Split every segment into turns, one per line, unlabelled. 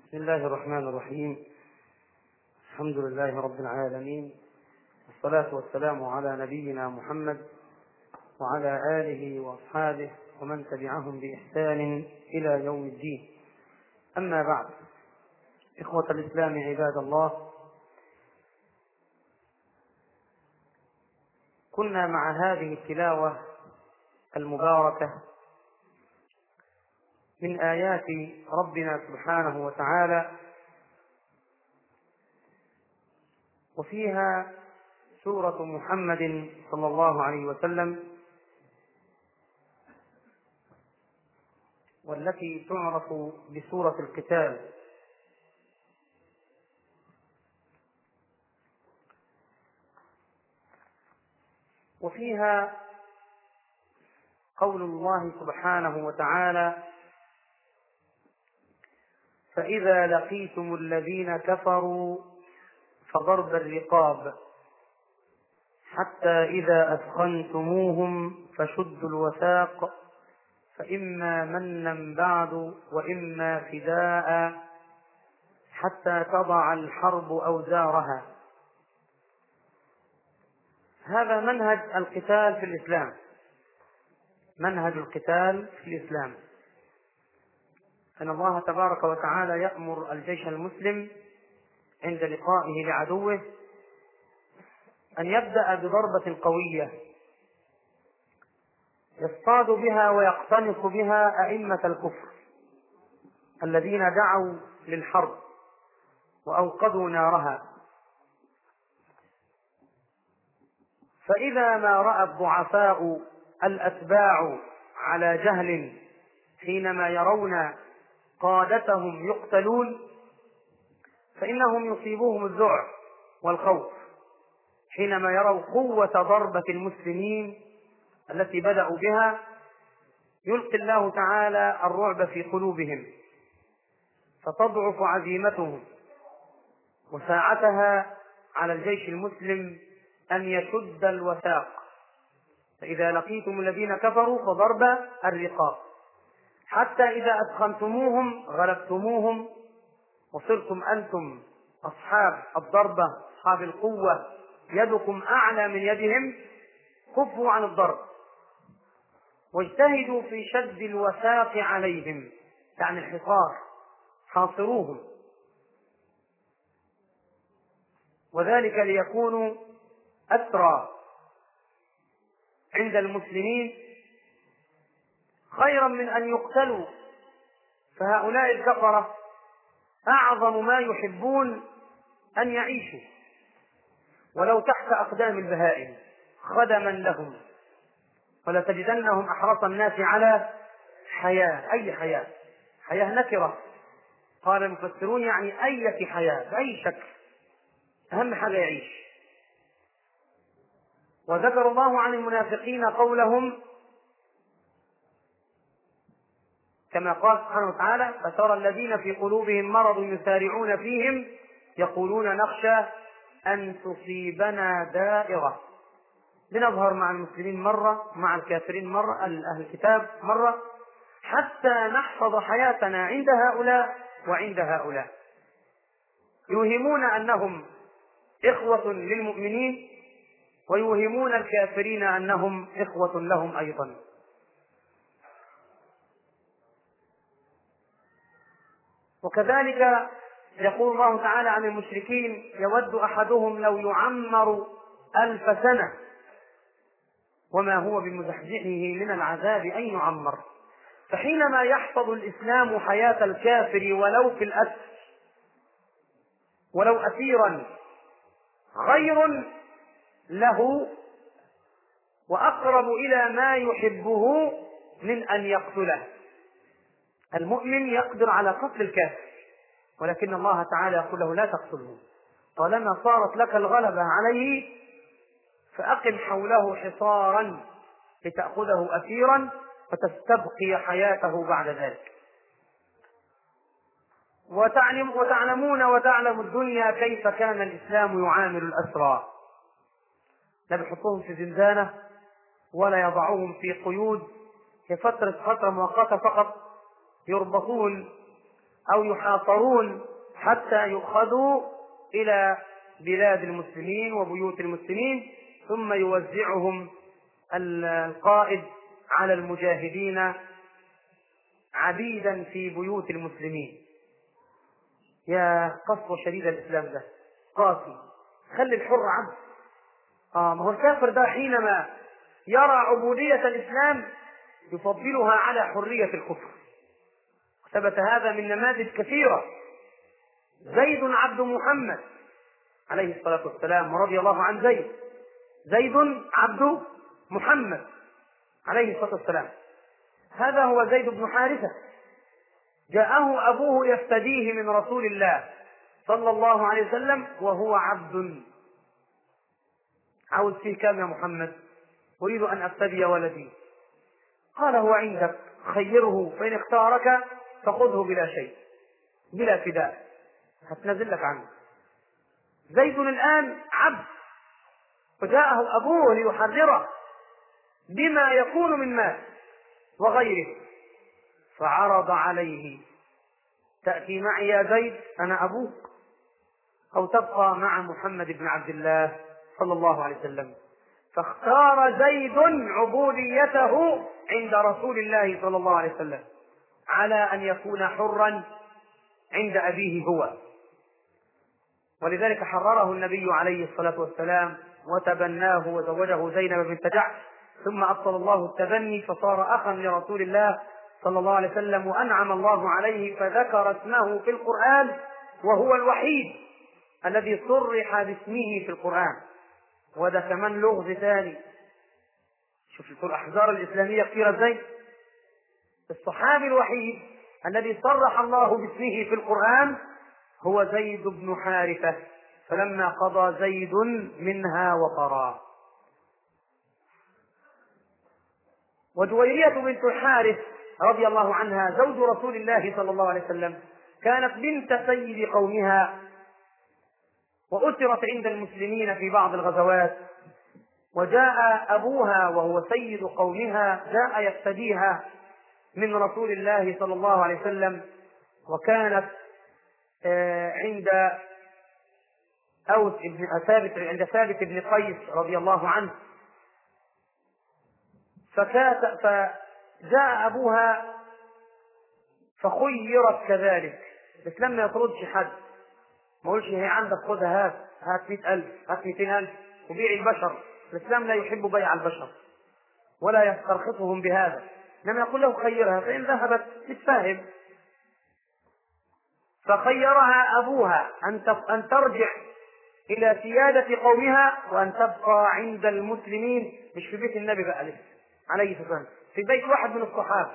بسم الله الرحمن الرحيم الحمد لله رب العالمين والصلاة والسلام على نبينا محمد وعلى آله وأصحابه ومن تبعهم بإحسان إلى يوم الدين أما بعد إخوة الإسلام عباد الله كنا مع هذه التلاوة المباركة من آيات ربنا سبحانه وتعالى وفيها سورة محمد صلى الله عليه وسلم والتي تعرف بسورة القتال وفيها قول الله سبحانه وتعالى فإذا لقيتم الذين كفروا فضرب الرقاب حتى إذا أثخنتموهم فشدوا الوثاق فإما منا بعد وإما فداء حتى تضع الحرب أوزارها هذا منهج القتال في الإسلام منهج القتال في الإسلام أن الله تبارك وتعالى يأمر الجيش المسلم عند لقائه لعدوه أن يبدأ بضربة قوية يصطاد بها ويقتنص بها أئمة الكفر الذين دعوا للحرب وأوقدوا نارها فإذا ما رأى الضعفاء الأتباع على جهل حينما يرون قادتهم يقتلون فإنهم يصيبهم الذعر والخوف حينما يروا قوة ضربة المسلمين التي بدأوا بها يلقي الله تعالى الرعب في قلوبهم فتضعف عزيمتهم وساعتها على الجيش المسلم أن يشد الوثاق فإذا لقيتم الذين كفروا فضرب الرقاب حتى إذا أثخنتموهم غلبتموهم وصرتم أنتم أصحاب الضربة أصحاب القوة يدكم أعلى من يدهم كفوا عن الضرب واجتهدوا في شد الوثاق عليهم يعني الحصار حاصروهم وذلك ليكونوا أسرى عند المسلمين خيرا من أن يقتلوا فهؤلاء الكفرة أعظم ما يحبون أن يعيشوا ولو تحت أقدام البهائم خدما لهم ولتجدنهم أحرص الناس على حياة أي حياة حياة نكرة قال المفسرون يعني أية حياة بأي شكل أهم حاجة يعيش وذكر الله عن المنافقين قولهم كما قال سبحانه وتعالى فترى الذين في قلوبهم مرض يسارعون فيهم يقولون نخشى أن تصيبنا دائرة لنظهر مع المسلمين مرة مع الكافرين مرة أهل الكتاب مرة حتى نحفظ حياتنا عند هؤلاء وعند هؤلاء يوهمون أنهم إخوة للمؤمنين ويوهمون الكافرين أنهم إخوة لهم أيضا وكذلك يقول الله تعالى عن المشركين يود أحدهم لو يعمر ألف سنة وما هو بمزحزحه من العذاب أن يعمر فحينما يحفظ الإسلام حياة الكافر ولو في الأسر ولو أسيرا خير له وأقرب إلى ما يحبه من أن يقتله المؤمن يقدر على قتل الكافر ولكن الله تعالى يقول له لا تقتله طالما صارت لك الغلبة عليه فأقم حوله حصارا لتأخذه أسيرا وتستبقي حياته بعد ذلك وتعلم وتعلمون وتعلم الدنيا كيف كان الإسلام يعامل الأسرى لا بيحطوهم في زنزانة ولا يضعوهم في قيود في فترة فترة مؤقتة فقط يربطون أو يحاصرون حتى يؤخذوا إلى بلاد المسلمين وبيوت المسلمين ثم يوزعهم القائد على المجاهدين عبيدا في بيوت المسلمين يا قسوة شديد الإسلام ده قاسي خلي الحر عبد آه ما هو الكافر ده حينما يرى عبودية الإسلام يفضلها على حرية الكفر ثبت هذا من نماذج كثيرة زيد عبد محمد عليه الصلاة والسلام ورضي الله عن زيد زيد عبد محمد عليه الصلاة والسلام هذا هو زيد بن حارثة جاءه أبوه يفتديه من رسول الله صلى الله عليه وسلم وهو عبد عاوز فيه كام يا محمد أريد أن أفتدي ولدي قال هو عندك خيره فإن اختارك فخذه بلا شيء بلا فداء هتنزل لك عنه زيد الآن عبد وجاءه أبوه ليحرره بما يكون من مال وغيره فعرض عليه تأتي معي يا زيد أنا أبوك أو تبقى مع محمد بن عبد الله صلى الله عليه وسلم فاختار زيد عبوديته عند رسول الله صلى الله عليه وسلم على أن يكون حرا عند أبيه هو ولذلك حرره النبي عليه الصلاة والسلام وتبناه وزوجه زينب بنت جحش ثم أبطل الله التبني فصار أخا لرسول الله صلى الله عليه وسلم وأنعم الله عليه فذكر اسمه في القرآن وهو الوحيد الذي صرح باسمه في القرآن وده كمان لغز ثاني شوف الأحزار الإسلامية كثيرة ازاي الصحابي الوحيد الذي صرح الله باسمه في القرآن هو زيد بن حارثة فلما قضى زيد منها وطرا وجويرية بنت الحارث رضي الله عنها زوج رسول الله صلى الله عليه وسلم كانت بنت سيد قومها وأسرت عند المسلمين في بعض الغزوات وجاء أبوها وهو سيد قومها جاء يفتديها من رسول الله صلى الله عليه وسلم وكانت آه، عند أوس بن ثابت عند ثابت بن قيس رضي الله عنه فكات فجاء أبوها فخيرت كذلك بس لما يطردش حد ما يقولش هي عندك خذها هات هات مئة ألف هات مئتين ألف وبيع البشر الإسلام لا يحب بيع البشر ولا يسترخصهم بهذا لما يقول له خيرها فإن ذهبت تتفاهم فخيرها أبوها أن أن ترجع إلى سيادة قومها وأن تبقى عند المسلمين مش في بيت النبي بقى لسه عليه الصلاة والسلام في بيت واحد من الصحابة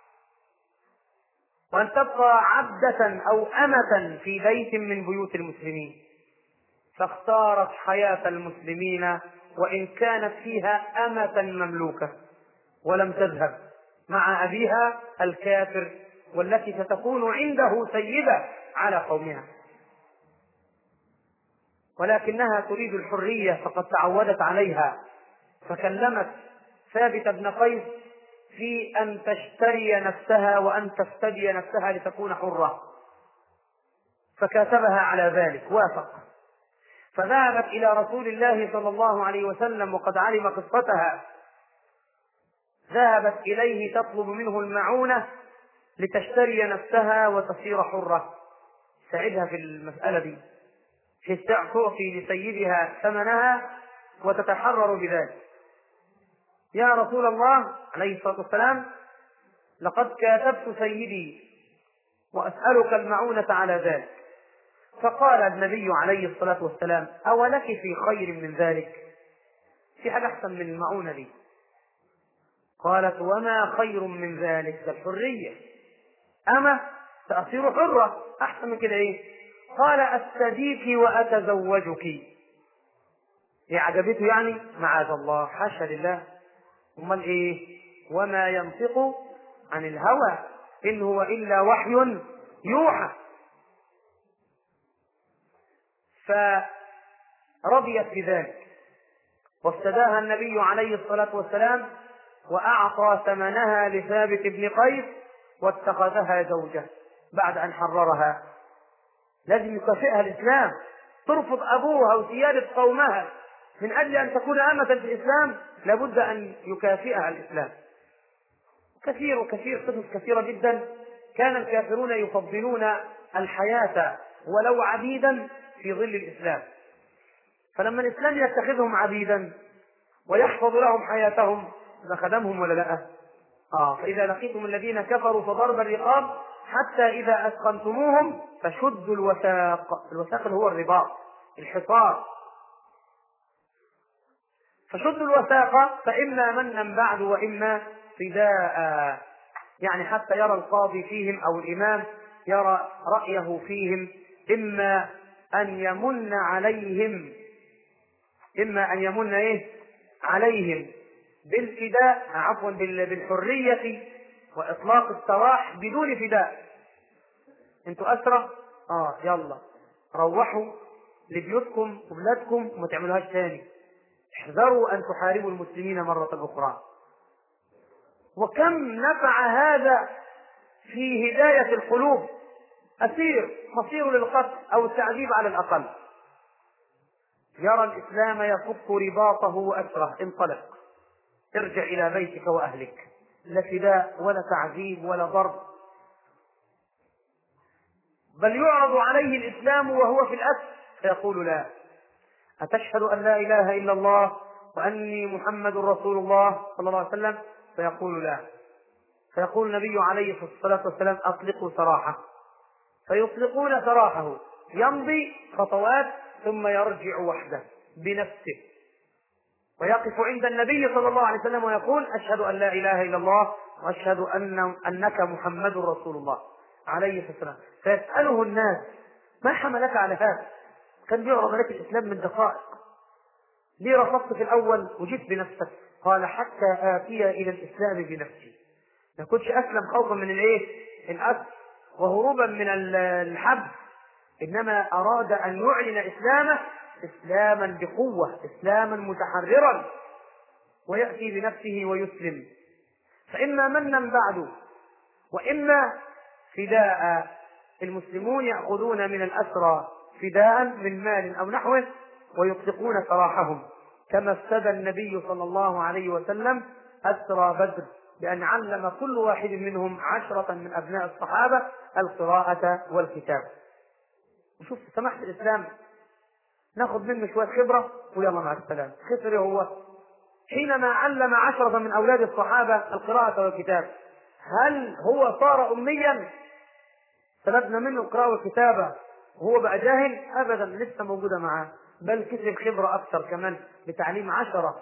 وأن تبقى عبدة أو أمة في بيت من بيوت المسلمين فاختارت حياة المسلمين وإن كانت فيها أمة مملوكة ولم تذهب مع أبيها الكافر والتي ستكون عنده سيدة على قومها ولكنها تريد الحرية فقد تعودت عليها فكلمت ثابت بن قيس في أن تشتري نفسها وأن تفتدي نفسها لتكون حرة فكاتبها على ذلك وافق فذهبت إلى رسول الله صلى الله عليه وسلم وقد علم قصتها ذهبت إليه تطلب منه المعونة لتشتري نفسها وتصير حرة ساعدها في المسألة دي في تعطي لسيدها ثمنها وتتحرر بذلك يا رسول الله عليه الصلاة والسلام لقد كاتبت سيدي وأسألك المعونة على ذلك فقال النبي عليه الصلاة والسلام أولك في خير من ذلك في حاجة أحسن من المعونة دي قالت وما خير من ذلك الحرية أما سأصير حرة أحسن من كده إيه قال أستديك وأتزوجك هي عجبته يعني معاذ الله حاشا لله امال ايه وما ينطق عن الهوى ان هو الا وحي يوحى فرضيت بذلك وافتداها النبي عليه الصلاه والسلام واعطى ثمنها لثابت بن قيس واتخذها زوجه بعد أن حررها لازم يكافئها الإسلام ترفض أبوها وسيادة قومها من أجل أن تكون أمة في الإسلام لابد أن يكافئها الإسلام كثير وكثير قصص كثيرة جدا كان الكافرون يفضلون الحياة ولو عبيدا في ظل الإسلام فلما الإسلام يتخذهم عبيدا ويحفظ لهم حياتهم إذا خدمهم ولا لا؟ آه فإذا لقيتم الذين كفروا فضرب الرقاب حتى إذا أثقلتموهم فشدوا الوثاق الوثاق اللي هو الرباط الحصار فشدوا الوثاق فإما منا بعد وإما فداء يعني حتى يرى القاضي فيهم أو الإمام يرى رأيه فيهم إما أن يمن عليهم إما أن يمن إيه عليهم بالفداء عفوا بالحرية وإطلاق السراح بدون فداء انتوا أسرى اه يلا روحوا لبيوتكم وبلادكم وما تعملوهاش تاني احذروا أن تحاربوا المسلمين مرة أخرى وكم نفع هذا في هداية القلوب أسير مصير للقتل أو التعذيب على الأقل يرى الإسلام يفك رباطه وأسره انطلق ارجع إلى بيتك وأهلك لا فداء ولا تعذيب ولا ضرب بل يعرض عليه الإسلام وهو في الأسر فيقول لا أتشهد أن لا إله إلا الله وأني محمد رسول الله صلى الله عليه وسلم فيقول لا فيقول النبي عليه الصلاة والسلام أطلقوا سراحه فيطلقون سراحه يمضي خطوات ثم يرجع وحده بنفسه ويقف عند النبي صلى الله عليه وسلم ويقول أشهد أن لا إله إلا الله وأشهد أن أنك محمد رسول الله عليه الصلاة والسلام فيسأله الناس ما حملك على هذا كان بيعرض عليك الإسلام من دقائق ليه رفضت في الأول وجيت بنفسك قال حتى آتي إلى الإسلام بنفسي ما كنتش أسلم خوفا من الإيه الأسر وهروبا من الحبس إنما أراد أن يعلن إسلامه إسلاما بقوة إسلاما متحررا ويأتي بنفسه ويسلم فإما منا بعد وإما فداء المسلمون يأخذون من الأسرى فداء من مال أو نحوه ويطلقون سراحهم كما افتدى النبي صلى الله عليه وسلم أسرى بدر بأن علم كل واحد منهم عشرة من أبناء الصحابة القراءة والكتاب وشوف سماحة الإسلام ناخذ منه شوية خبرة ويلا مع السلامة خسر هو حينما علم عشرة من أولاد الصحابة القراءة والكتاب هل هو صار أميا سلبنا منه القراءة والكتابة وهو بقى جاهل أبدا لسه موجودة معاه بل كسب خبرة أكثر كمان بتعليم عشرة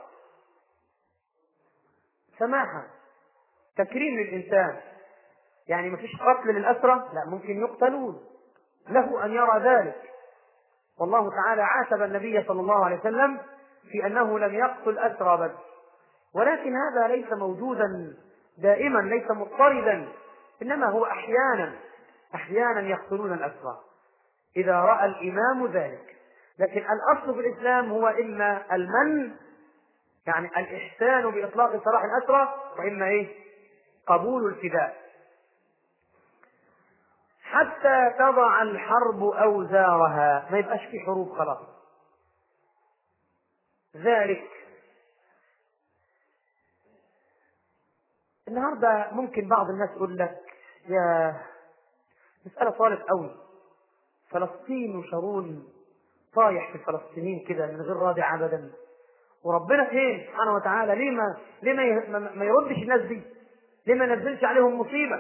سماحة تكريم للإنسان يعني مفيش قتل للأسرة لا ممكن يقتلون له أن يرى ذلك والله تعالى عاتب النبي صلى الله عليه وسلم في أنه لم يقتل أسرى بدر ولكن هذا ليس موجودا دائما ليس مضطردا إنما هو أحيانا أحيانا يقتلون الأسرى إذا رأى الإمام ذلك لكن الأصل في الإسلام هو إما المن يعني الإحسان بإطلاق سراح الأسرى وإما إيه قبول الفداء حتى تضع الحرب أوزارها ما يبقاش في حروب خلاص ذلك النهارده ممكن بعض الناس يقول لك يا مسألة طالب قوي فلسطين وشارون طايح في الفلسطينيين كده من غير رادع ابدا وربنا فين سبحانه وتعالى ليه ما ليه ما, ما يردش الناس دي؟ ليه ما ينزلش عليهم مصيبه؟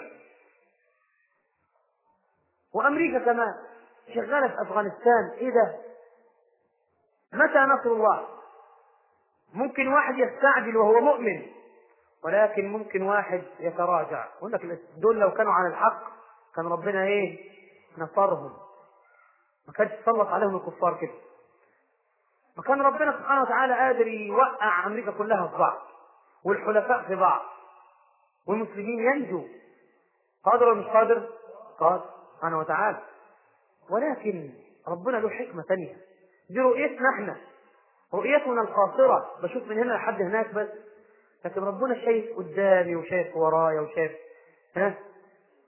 وامريكا كمان شغاله في افغانستان ايه ده؟ متى نصر الله؟ ممكن واحد يستعجل وهو مؤمن ولكن ممكن واحد يتراجع يقول لك دول لو كانوا على الحق كان ربنا ايه؟ نصرهم ما كانش تسلط عليهم الكفار كده ما كان ربنا سبحانه وتعالى قادر يوقع امريكا كلها في بعض والحلفاء في بعض والمسلمين ينجوا قادر ولا مش قادر؟ قادر سبحانه وتعالى ولكن ربنا له حكمة ثانية دي رؤيتنا احنا رؤيتنا القاصرة بشوف من هنا لحد هناك بس لكن ربنا شايف قدامي وشايف ورايا وشايف ها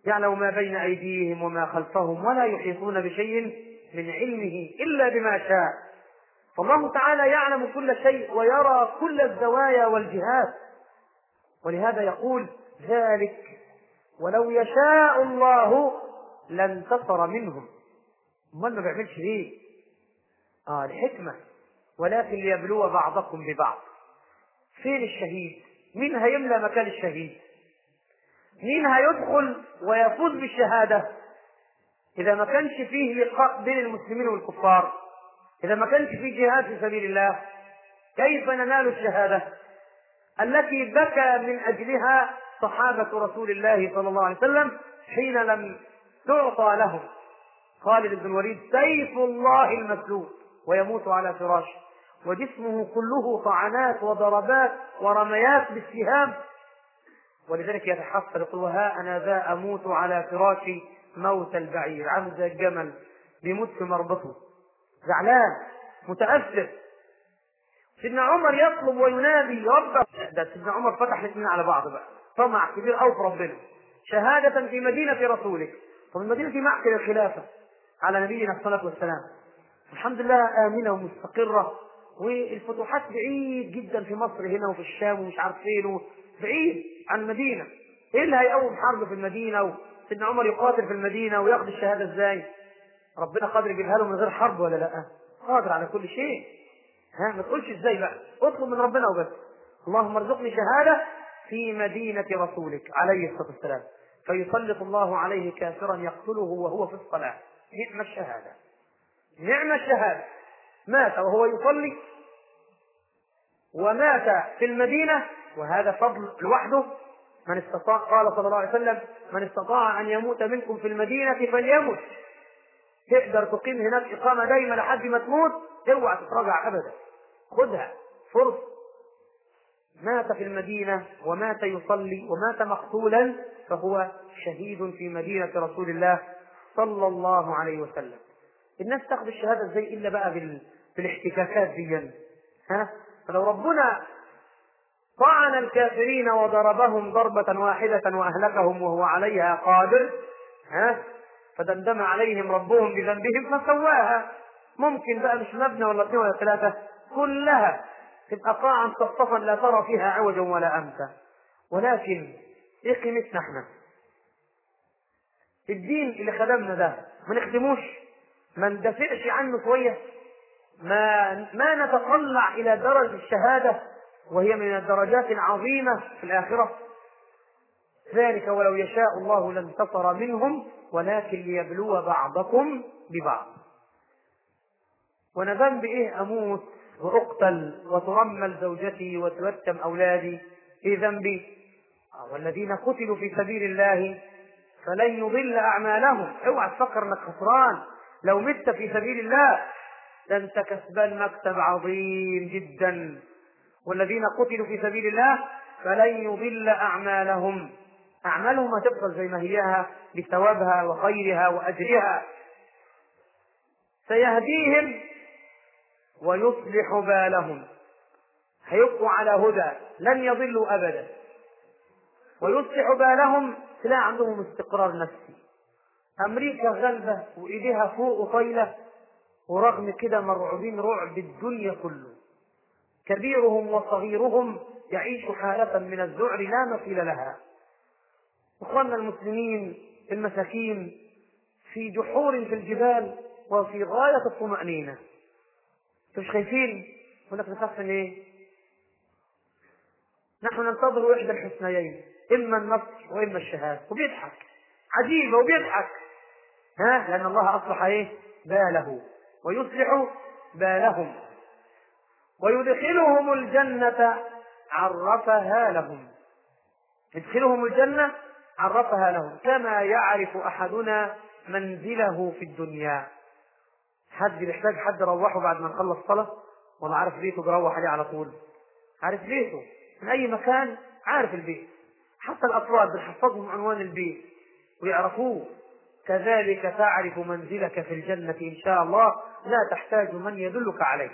يعلم ما بين أيديهم وما خلفهم ولا يحيطون بشيء من علمه إلا بما شاء فالله تعالى يعلم كل شيء ويرى كل الزوايا والجهات ولهذا يقول ذلك ولو يشاء الله لانتصر منهم امال ما بيعملش ليه اه الحكمه ولكن ليبلو بعضكم ببعض فين الشهيد مين هيملى مكان الشهيد مين هيدخل ويفوز بالشهاده اذا ما كانش فيه لقاء بين المسلمين والكفار اذا ما كانش فيه جهاد في سبيل الله كيف ننال الشهاده التي بكى من اجلها صحابه رسول الله صلى الله عليه وسلم حين لم تعطى لهم خالد بن الوليد سيف الله المسلول ويموت على فراشه وجسمه كله طعنات وضربات ورميات بالسهام ولذلك يتحسر يقول وها انا ذا اموت على فراشي موت البعير عامل زي الجمل بيموت في مربطه زعلان متاثر سيدنا عمر يطلب وينادي ربه ده سيدنا عمر فتح الاثنين على بعض بقى طمع كبير قوي في ربنا شهادة في مدينة رسوله طب المدينة في معقل الخلافة على نبينا الصلاة والسلام الحمد لله آمنة ومستقرة والفتوحات بعيد جدا في مصر هنا وفي الشام ومش عارف فين بعيد عن المدينة ايه اللي هيقوم حرب في المدينة وسيدنا عمر يقاتل في المدينة وياخد الشهادة ازاي ربنا قادر يجيبها له من غير حرب ولا لا قادر على كل شيء ها ما تقولش ازاي بقى اطلب من ربنا وبس اللهم ارزقني شهادة في مدينة رسولك عليه الصلاة والسلام فيسلط الله عليه كافرا يقتله وهو في الصلاة نعم الشهادة نعم الشهادة مات وهو يصلي ومات في المدينة وهذا فضل لوحده من استطاع قال صلى الله عليه وسلم من استطاع أن يموت منكم في المدينة فليمت تقدر تقيم هناك إقامة دايمة لحد ما تموت اوعى تتراجع أبدا خذها فرصة مات في المدينة ومات يصلي ومات مقتولا فهو شهيد في مدينة رسول الله صلى الله عليه وسلم الناس تاخذ الشهادة ازاي إلا بقى بال... بالاحتكاكات دي ها فلو ربنا طعن الكافرين وضربهم ضربة واحدة وأهلكهم وهو عليها قادر ها فدمدم عليهم ربهم بذنبهم فسواها ممكن بقى مش مبنى ولا اثنين ولا ثلاثة كلها تبقى قاعا صفصفا لا ترى فيها عوجا ولا أمتا ولكن ايه قيمتنا احنا الدين اللي خدمنا ده ما نخدموش ما ندافعش عنه شويه ما ما نتطلع الى درجه الشهاده وهي من الدرجات العظيمه في الاخره ذلك ولو يشاء الله لانتصر منهم ولكن ليبلو بعضكم ببعض وانا ذنبي ايه اموت واقتل وترمل زوجتي وتيتم اولادي ايه ذنبي والذين قتلوا في سبيل الله فلن يضل اعمالهم اوعى تفكر انك خسران لو مت في سبيل الله ده انت كسبان مكسب عظيم جدا والذين قتلوا في سبيل الله فلن يضل اعمالهم اعمالهم هتفضل زي ما هيها بثوابها وخيرها واجرها سيهديهم ويصلح بالهم هيبقوا على هدى لن يضلوا ابدا ويصلح بالهم تلاقي عندهم استقرار نفسي امريكا غلبه وايديها فوق وطايله ورغم كده مرعوبين رعب الدنيا كله كبيرهم وصغيرهم يعيش حالة من الذعر لا مثيل لها اخواننا المسلمين المساكين في جحور في الجبال وفي غاية الطمأنينة مش خايفين يقول لك نخاف من ايه؟ نحن ننتظر احدى الحسنيين اما النصر واما الشهاده وبيضحك عجيبه وبيضحك ها لان الله اصلح ايه؟ باله ويصلح بالهم ويدخلهم الجنة عرفها لهم يدخلهم الجنة عرفها لهم كما يعرف أحدنا منزله في الدنيا حد بيحتاج حد يروحه بعد ما نخلص صلاة ولا عارف بيته بيروح عليه على طول عارف بيته من أي مكان عارف البيت حتى الأطفال بنحفظهم عنوان البيت ويعرفوه كذلك تعرف منزلك في الجنة إن شاء الله لا تحتاج من يدلك عليه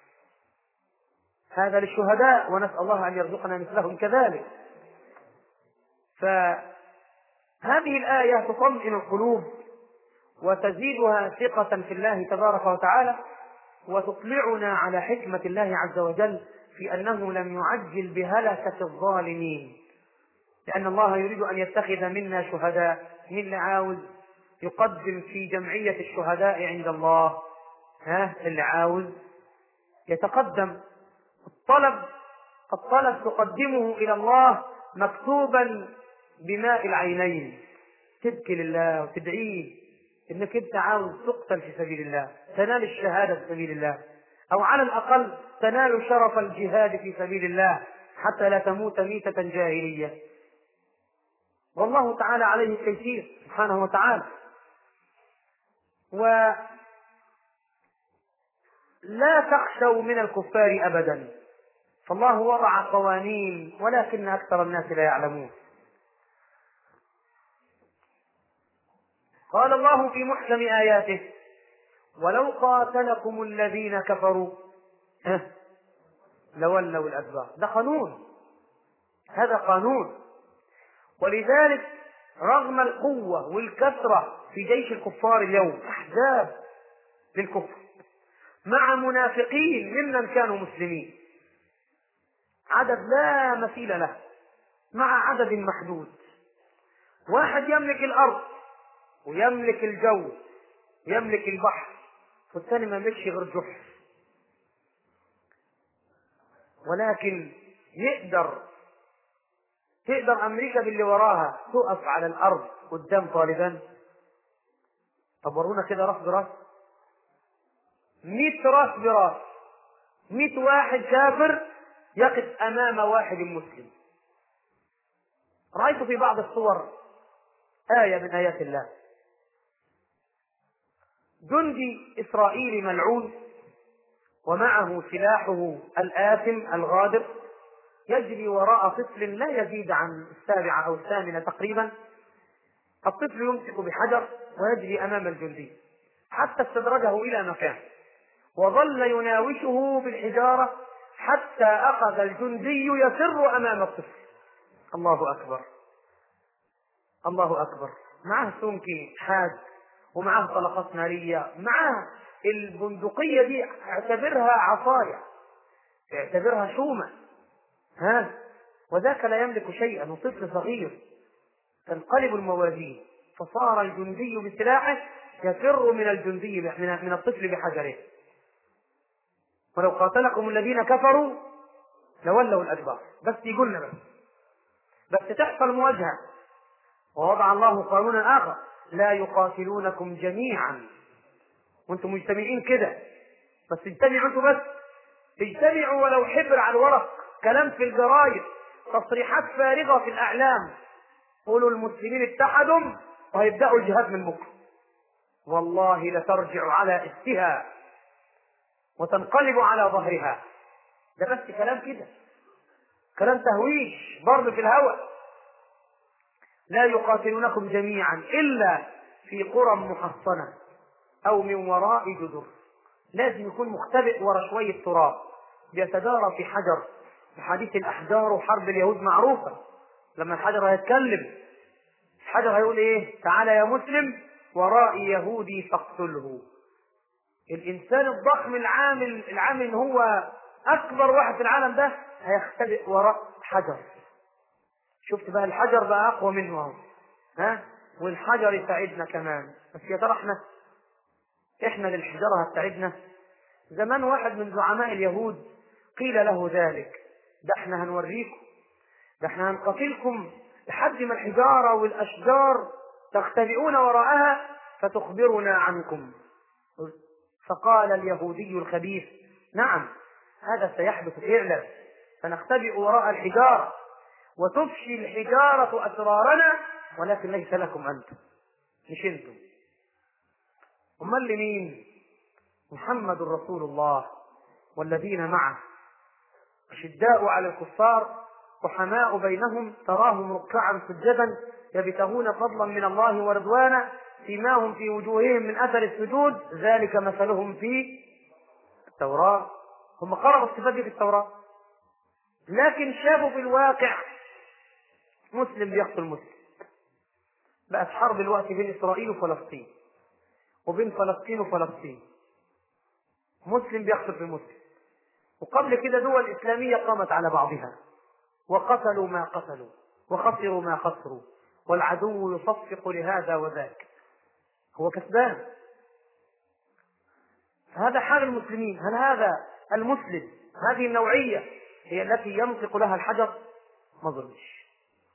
هذا للشهداء ونسأل الله أن يرزقنا مثلهم كذلك هذه الآية تطمئن القلوب وتزيدها ثقة في الله تبارك وتعالى وتطلعنا على حكمة الله عز وجل في أنه لم يعجل بهلكة الظالمين لأن الله يريد أن يتخذ منا شهداء مين اللي عاوز يقدم في جمعية الشهداء عند الله ها اللي عاوز يتقدم الطلب الطلب تقدمه إلى الله مكتوبا بماء العينين تبكي لله وتدعيه انك انت عاوز تقتل في سبيل الله تنال الشهاده في سبيل الله او على الاقل تنال شرف الجهاد في سبيل الله حتى لا تموت ميته جاهليه والله تعالى عليه التيسير سبحانه وتعالى و لا تخشوا من الكفار ابدا فالله وضع قوانين ولكن اكثر الناس لا يعلمون قال الله في محكم آياته ولو قاتلكم الذين كفروا لولوا الأدبار ده قانون هذا قانون ولذلك رغم القوة والكثرة في جيش الكفار اليوم أحزاب للكفر مع منافقين ممن كانوا مسلمين عدد لا مثيل له مع عدد محدود واحد يملك الأرض ويملك الجو ويملك البحر والثاني ما يملكش غير جحر ولكن يقدر تقدر امريكا باللي وراها تقف على الارض قدام طالبان طب ورونا كده راس براس 100 راس براس 100 واحد كافر يقف امام واحد مسلم رايت في بعض الصور ايه من ايات الله جندي إسرائيلي ملعون ومعه سلاحه الآثم الغادر يجري وراء طفل لا يزيد عن السابعة أو الثامنة تقريبا الطفل يمسك بحجر ويجري أمام الجندي حتى استدرجه إلى مكان وظل يناوشه بالحجارة حتى أخذ الجندي يفر أمام الطفل الله أكبر الله أكبر معه سمكي حاد ومعاه طلقات نارية معاه البندقية دي اعتبرها عصاية اعتبرها شومة ها وذاك لا يملك شيئا وطفل صغير تنقلب الموازين فصار الجندي بسلاحه يفر من الجندي من من الطفل بحجره ولو قاتلكم الذين كفروا لولوا الادبار بس يقولنا بس بس تحصل مواجهه ووضع الله قانونا اخر لا يقاتلونكم جميعا وانتم مجتمعين كده بس اجتمعوا انتوا بس اجتمعوا ولو حبر على الورق كلام في الجرايد تصريحات فارغة في الأعلام قولوا المسلمين اتحدوا وهيبدأوا الجهاد من بكرة والله لترجع على استها وتنقلب على ظهرها ده بس كلام كده كلام تهويش ضرب في الهواء لا يقاتلونكم جميعا إلا في قرى محصنة أو من وراء جدر لازم يكون مختبئ ورا شوية تراب بيتدارى في حجر في حديث الأحجار وحرب اليهود معروفة لما الحجر هيتكلم الحجر هيقول إيه تعالى يا مسلم ورائي يهودي فاقتله الإنسان الضخم العامل العامل إن هو أكبر واحد في العالم ده هيختبئ وراء حجر شفت بقى الحجر بقى اقوى منه اهو ها والحجر يساعدنا كمان بس يا ترى احنا احنا للحجاره هتساعدنا زمان واحد من زعماء اليهود قيل له ذلك ده احنا هنوريكم ده احنا هنقاتلكم لحد ما الحجاره والاشجار تختبئون وراءها فتخبرنا عنكم فقال اليهودي الخبيث نعم هذا سيحدث فعلا سنختبئ وراء الحجاره وتفشي الحجارة أسرارنا ولكن ليس لكم أنتم مش أنتم أمال لمين؟ محمد رسول الله والذين معه أشداء على الكفار رحماء بينهم تراهم ركعا سجدا يبتغون فضلا من الله ورضوانا سيماهم في وجوههم من أثر السجود ذلك مثلهم في التوراة هم قرأوا الصفات دي في التوراة لكن شافوا في الواقع مسلم بيقتل مسلم بقت حرب الوقت بين إسرائيل وفلسطين وبين فلسطين وفلسطين مسلم بيقتل في مسلم وقبل كده دول إسلامية قامت على بعضها وقتلوا ما قتلوا وخسروا ما خسروا والعدو يصفق لهذا وذاك هو كسبان هذا حال المسلمين هل هذا المسلم هذه النوعية هي التي ينطق لها الحجر ما ظنش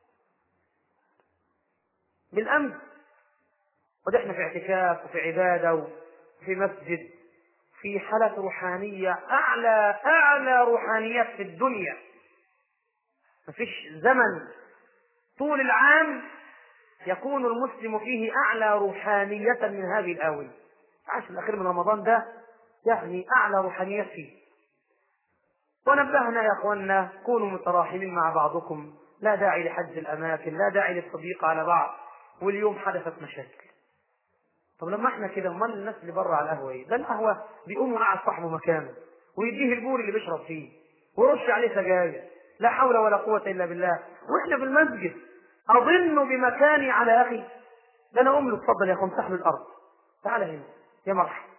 بالأمس ونحن في اعتكاف وفي عبادة وفي مسجد في حالة روحانية أعلى أعلى روحانيات في الدنيا مفيش زمن طول العام يكون المسلم فيه أعلى روحانية من هذه الآونة العشر الأخير من رمضان ده يعني أعلى روحانيات فيه ونبهنا يا أخوانا كونوا متراحمين مع بعضكم لا داعي لحج الأماكن لا داعي للصديق على بعض واليوم حدثت مشاكل طب لما احنا كده امال الناس اللي بره على القهوه ايه؟ ده القهوه بيقوم وقعد صاحبه مكانه ويديه البور اللي بيشرب فيه ويرش عليه سجاير لا حول ولا قوه الا بالله واحنا في المسجد اظن بمكاني على اخي ده انا اقوم له اتفضل يا اخي امسح له الارض تعال هنا يا مرحبا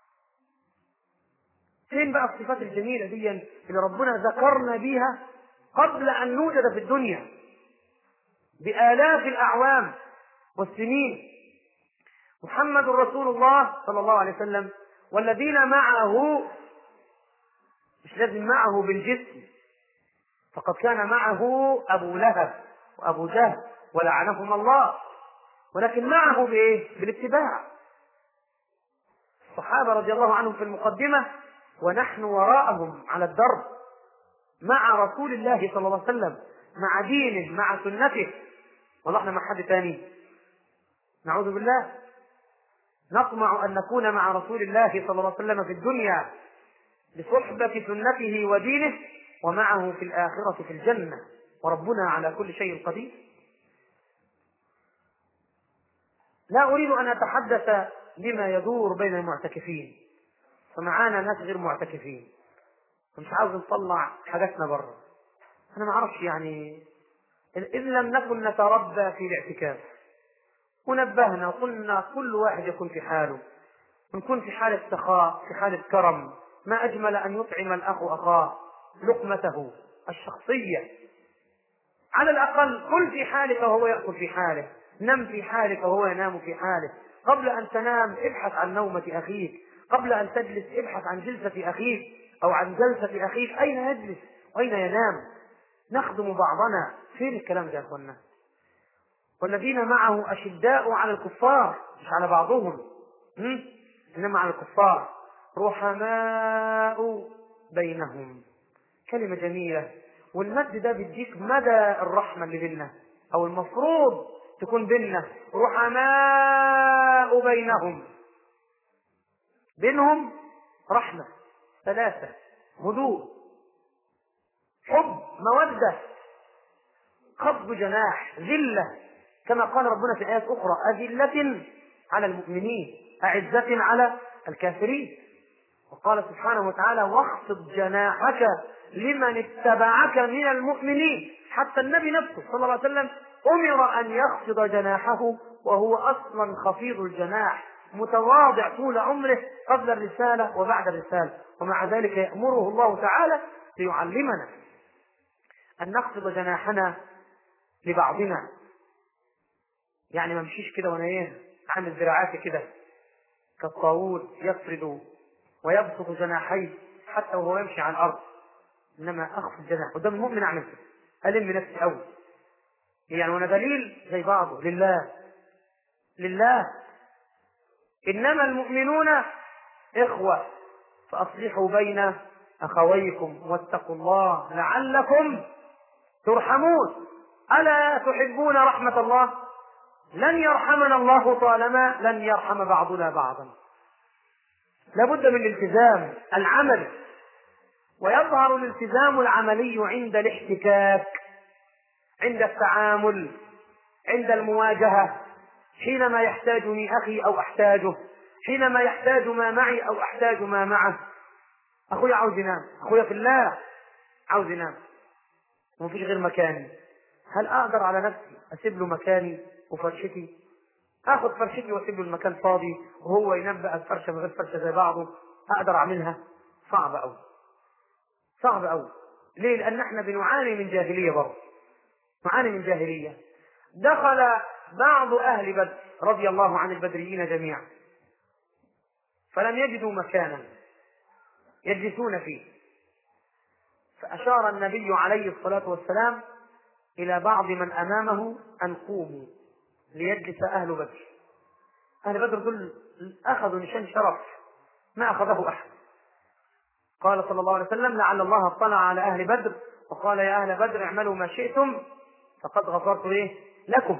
فين بقى الصفات الجميله دي اللي ربنا ذكرنا بيها قبل ان نوجد في الدنيا بالاف الاعوام والسنين محمد رسول الله صلى الله عليه وسلم والذين معه مش لازم معه بالجسم فقد كان معه أبو لهب وأبو جهل ولعنهما الله ولكن معه بإيه؟ بالاتباع الصحابة رضي الله عنهم في المقدمة ونحن وراءهم على الدرب مع رسول الله صلى الله عليه وسلم مع دينه مع سنته والله احنا مع حد تاني نعوذ بالله نطمع أن نكون مع رسول الله صلى الله عليه وسلم في الدنيا بصحبة سنته ودينه ومعه في الآخرة في الجنة وربنا على كل شيء قدير لا أريد أن أتحدث بما يدور بين المعتكفين فمعانا ناس غير معتكفين فمش عاوز نطلع حاجاتنا بره أنا ما أعرفش يعني إن لم نكن نتربى في الاعتكاف ونبهنا وقلنا كل واحد يكون في حاله نكون في حالة سخاء في حالة كرم ما أجمل أن يطعم الأخ أخاه لقمته الشخصية على الأقل كل في حالك وهو يأكل في حاله نم في حالك وهو ينام في حاله قبل أن تنام ابحث عن نومة أخيك قبل أن تجلس ابحث عن جلسة أخيك أو عن جلسة أخيك أين يجلس وأين ينام نخدم بعضنا فين الكلام ده يا أخوانا والذين معه أشداء على الكفار مش على بعضهم م? إنما على الكفار رحماء بينهم كلمة جميلة والمد ده بيديك مدى الرحمة اللي بيننا أو المفروض تكون بيننا رحماء بينهم بينهم رحمة ثلاثة هدوء حب مودة خفض جناح ذلة كما قال ربنا في آيات أخرى أذلة على المؤمنين أعزة على الكافرين وقال سبحانه وتعالى واخفض جناحك لمن اتبعك من المؤمنين حتى النبي نفسه صلى الله عليه وسلم أمر أن يخفض جناحه وهو أصلا خفيض الجناح متواضع طول عمره قبل الرسالة وبعد الرسالة ومع ذلك يأمره الله تعالى ليعلمنا أن نخفض جناحنا لبعضنا يعني ما امشيش كده وانا ايه عامل ذراعاتي كده كالطاووس يفرد ويبسط جناحيه حتى وهو يمشي على الارض انما اخفض جناح قدام المؤمن اعمل كده الم نفسي قوي يعني وانا دليل زي بعضه لله لله انما المؤمنون اخوه فاصلحوا بين اخويكم واتقوا الله لعلكم ترحمون الا تحبون رحمه الله لن يرحمنا الله طالما لن يرحم بعضنا بعضا لابد من الالتزام العمل ويظهر الالتزام العملي عند الاحتكاك عند التعامل عند المواجهة حينما يحتاجني أخي أو أحتاجه حينما يحتاج ما معي أو أحتاج ما معه أخويا عاوز ينام أخويا في الله عاوز ينام ومفيش غير مكاني هل أقدر على نفسي أسيب له مكاني وفرشتي اخد فرشتي واسيب له المكان فاضي وهو ينام بقى الفرشه بغير فرشه زي بعضه اقدر اعملها صعب قوي صعب قوي ليه لان احنا بنعاني من جاهليه برضه نعاني من جاهليه دخل بعض اهل بدر رضي الله عن البدريين جميعا فلم يجدوا مكانا يجلسون فيه فاشار النبي عليه الصلاه والسلام الى بعض من امامه ان قوموا ليجلس اهل بدر اهل بدر دول اخذوا نشان شرف ما اخذه احد قال صلى الله عليه وسلم لعل الله اطلع على اهل بدر وقال يا اهل بدر اعملوا ما شئتم فقد غفرت ايه لكم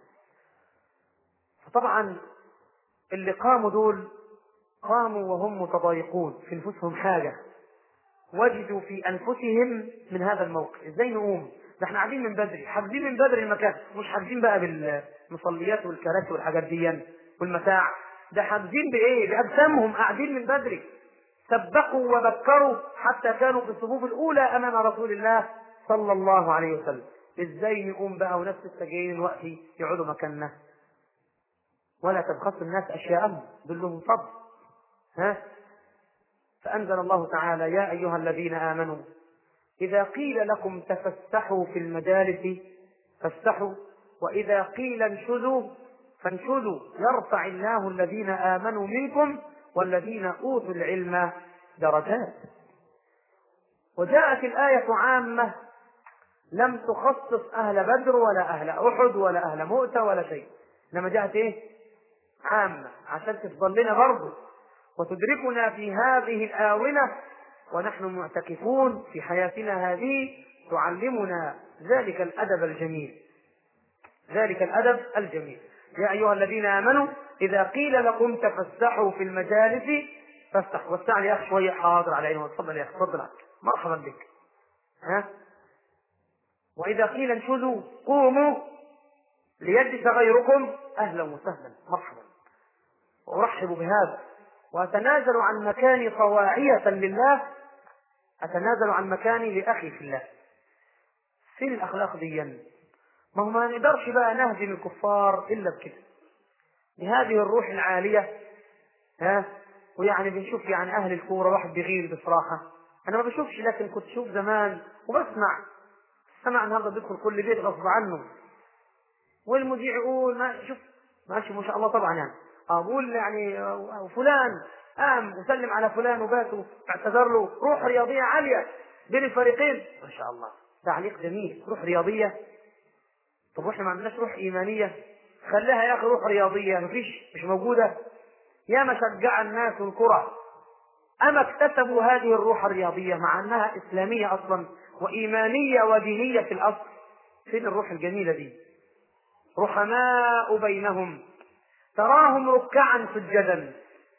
فطبعا اللي قاموا دول قاموا وهم متضايقون في انفسهم حاجه وجدوا في انفسهم من هذا الموقف ازاي نقوم ده احنا قاعدين من بدري حاجزين من بدري المكان مش حاجزين بقى بالمصليات والكراسي والحاجات دي والمتاع ده حاجزين بايه باجسامهم قاعدين من بدري سبقوا وبكروا حتى كانوا في الصفوف الاولى امام رسول الله صلى الله عليه وسلم ازاي نقوم بقى ونفس السجاير الوقت يقعدوا مكاننا ولا تبخسوا الناس اشياءهم دول لهم فضل ها فانزل الله تعالى يا ايها الذين امنوا اذا قيل لكم تفسحوا في المجالس فافسحوا واذا قيل انشزوا فانشزوا يرفع الله الذين امنوا منكم والذين اوتوا العلم درجات وجاءت الايه عامه لم تخصص اهل بدر ولا اهل احد ولا اهل مؤتة ولا شيء انما جاءت ايه عامه عشان تفضل لنا برضه وتدركنا في هذه الاونه ونحن معتكفون في حياتنا هذه تعلمنا ذلك الادب الجميل ذلك الادب الجميل يا ايها الذين امنوا اذا قيل لكم تفسحوا في المجالس فافتح وسع لي يا اخي شويه حاضر على عيني تفضل يا اخي تفضل مرحبا بك ها واذا قيل انشزوا قوموا ليجلس غيركم اهلا وسهلا مرحبا وارحب بهذا واتنازل عن مكاني طواعية لله اتنازل عن مكاني لاخي في الله فين الاخلاق دي ما هو ما نقدرش بقى نهزم الكفار الا بكده بهذه الروح العاليه ها ويعني بنشوف يعني اهل الكوره واحد بيغير بصراحه انا ما بشوفش لكن كنت اشوف زمان وبسمع سمع النهارده بيدخل كل بيت غصب عنه والمذيع يقول ما شوف ماشي ما شاء الله طبعا يعني اقول يعني فلان قام وسلم على فلان وبات واعتذر له روح رياضيه عاليه بين الفريقين ما شاء الله تعليق جميل روح رياضيه طب واحنا ما عندناش روح ايمانيه خليها يا اخي روح رياضيه مفيش مش موجوده يا ما شجع الناس الكره اما اكتسبوا هذه الروح الرياضيه مع انها اسلاميه اصلا وايمانيه ودينيه في الاصل فين الروح الجميله دي رحماء بينهم تراهم ركعا سجدا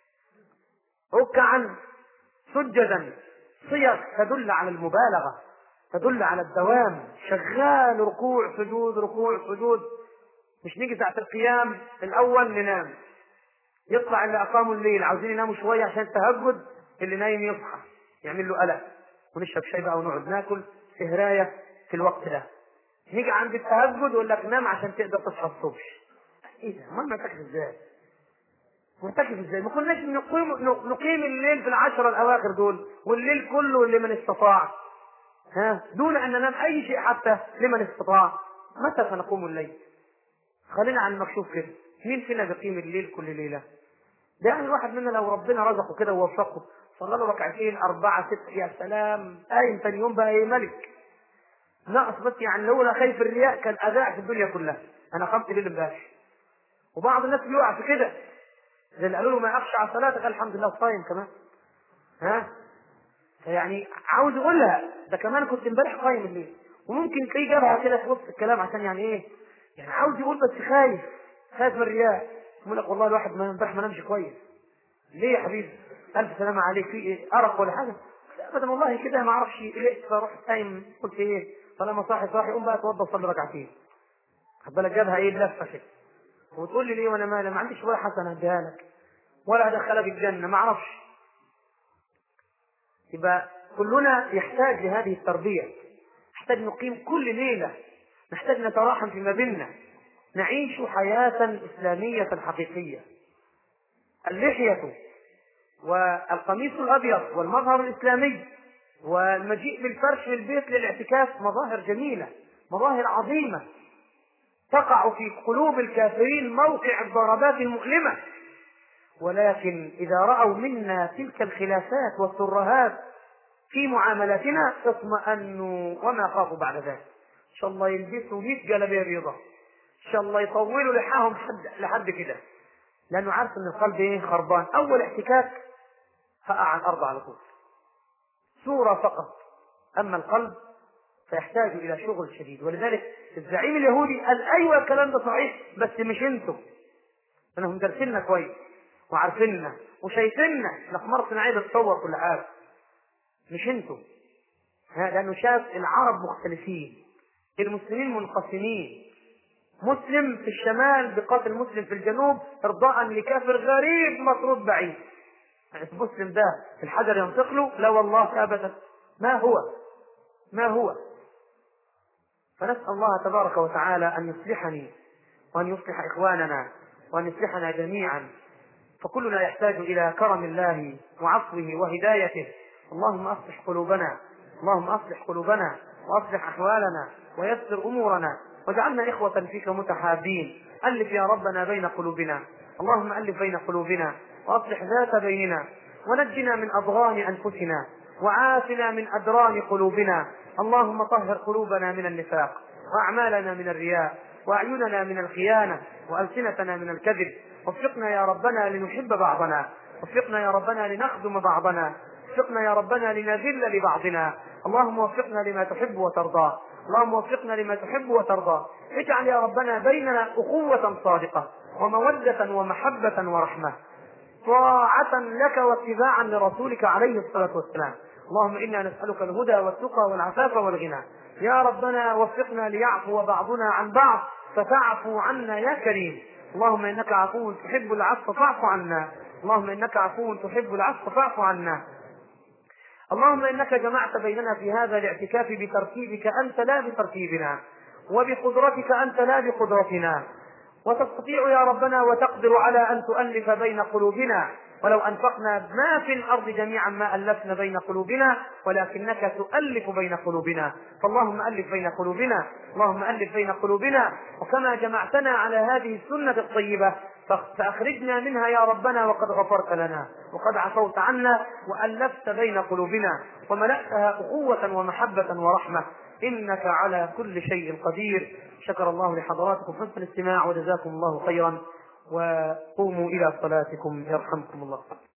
ركعا سجدا صيغ تدل على المبالغه تدل على الدوام شغال ركوع سجود ركوع سجود مش نيجي ساعة القيام الأول ننام يطلع اللي أقاموا الليل عاوزين يناموا شوية عشان التهجد اللي نايم يصحى يعمل له قلق ونشرب شاي بقى ونقعد ناكل سهراية في الوقت ده نيجي عند التهجد يقول لك نام عشان تقدر تصحى الصبح ايه ده امال معتكف ازاي معتكف ازاي ما كناش نقيم نقيم الليل في العشرة الاواخر دول والليل كله لمن استطاع ها دون ان ننام اي شيء حتى لمن استطاع متى سنقوم الليل خلينا على المكشوف كده مين فينا بيقيم الليل كل ليله ده يعني واحد منا لو ربنا رزقه كده ووفقه صلى له ركعتين أربعة ستة يا سلام قايم تاني يوم بقى ايه ملك ناقص بس يعني لولا خايف الرياء كان أذاع في الدنيا كلها أنا قمت ليل امبارح وبعض الناس بيقع في كده زي اللي قالوا له ما أخشى على صلاتك الحمد لله صايم كمان ها فيعني عاوز يقولها ده كمان كنت امبارح قايم الليل وممكن تلاقيه جابها كده في وسط الكلام عشان يعني ايه يعني عاوز يقول بس خايف خايف من الرياء يقول لك والله الواحد ما امبارح ما نامش كويس ليه يا حبيبي الف سلامه عليك في ايه ارق ولا حاجه ابدا والله كده ما اعرفش قلقت فرحت قايم قلت ايه طالما صاحي صاحي قوم بقى اتوضى وصلي ركعتين خد بالك جابها ايه بلفه كده وتقول لي ليه وانا مالي ما عنديش ولا حسنه اديها لك ولا ادخلك الجنه ما اعرفش يبقى كلنا يحتاج لهذه التربيه نحتاج نقيم كل ليله نحتاج نتراحم فيما بيننا نعيش حياة إسلامية حقيقية اللحية والقميص الأبيض والمظهر الإسلامي والمجيء بالفرش في البيت للاعتكاف مظاهر جميلة مظاهر عظيمة تقع في قلوب الكافرين موقع الضربات المؤلمة ولكن إذا رأوا منا تلك الخلافات والترهات في معاملاتنا اطمأنوا وما خافوا بعد ذلك إن شاء الله يلبسوا 100 جلابية بيضاء إن شاء الله يطولوا لحاهم حد لحد كده لأنه عارف إن القلب إيه خربان أول احتكاك فقع على الأرض على طول صورة فقط أما القلب فيحتاج إلى شغل شديد ولذلك الزعيم اليهودي قال أيوة الكلام ده صحيح بس مش أنتم أنهم دارسيننا كويس وعارفيننا وشايفيننا الأقمار الصناعية بتصور كل حاجة مش أنتم لأنه شاف العرب مختلفين المسلمين منقسمين مسلم في الشمال بقاتل مسلم في الجنوب ارضاء لكافر غريب مطرود بعيد يعني المسلم ده الحجر ينطق له لا والله ابدا ما هو ما هو فنسال الله تبارك وتعالى ان يصلحني وان يصلح اخواننا وان يصلحنا جميعا فكلنا يحتاج الى كرم الله وعفوه وهدايته اللهم اصلح قلوبنا اللهم اصلح قلوبنا واصلح احوالنا ويسر امورنا واجعلنا إخوة فيك متحابين ألف يا ربنا بين قلوبنا اللهم ألف بين قلوبنا وأصلح ذات بيننا ونجنا من أضغان أنفسنا وعافنا من أدران قلوبنا اللهم طهر قلوبنا من النفاق وأعمالنا من الرياء وأعيننا من الخيانة وألسنتنا من الكذب وفقنا يا ربنا لنحب بعضنا وفقنا يا ربنا لنخدم بعضنا وفقنا يا ربنا لنذل لبعضنا اللهم وفقنا لما تحب وترضى اللهم وفقنا لما تحب وترضى اجعل يا ربنا بيننا أخوة صادقة ومودة ومحبة ورحمة طاعة لك واتباعا لرسولك عليه الصلاة والسلام اللهم إنا نسألك الهدى والتقى والعفاف والغنى يا ربنا وفقنا ليعفو بعضنا عن بعض فتعفو عنا يا كريم اللهم إنك عفو تحب العفو فاعف عنا اللهم إنك عفو تحب العفو فاعف عنا اللهم انك جمعت بيننا في هذا الاعتكاف بترتيبك انت لا بترتيبنا وبقدرتك انت لا بقدرتنا وتستطيع يا ربنا وتقدر على ان تؤلف بين قلوبنا ولو انفقنا ما في الارض جميعا ما الفنا بين قلوبنا ولكنك تؤلف بين قلوبنا فاللهم الف بين قلوبنا اللهم الف بين قلوبنا وكما جمعتنا على هذه السنه الطيبه فأخرجنا منها يا ربنا وقد غفرت لنا وقد عفوت عنا وألفت بين قلوبنا وملأتها أخوة ومحبة ورحمة إنك على كل شيء قدير شكر الله لحضراتكم حسن الاستماع وجزاكم الله خيرا وقوموا إلى صلاتكم يرحمكم الله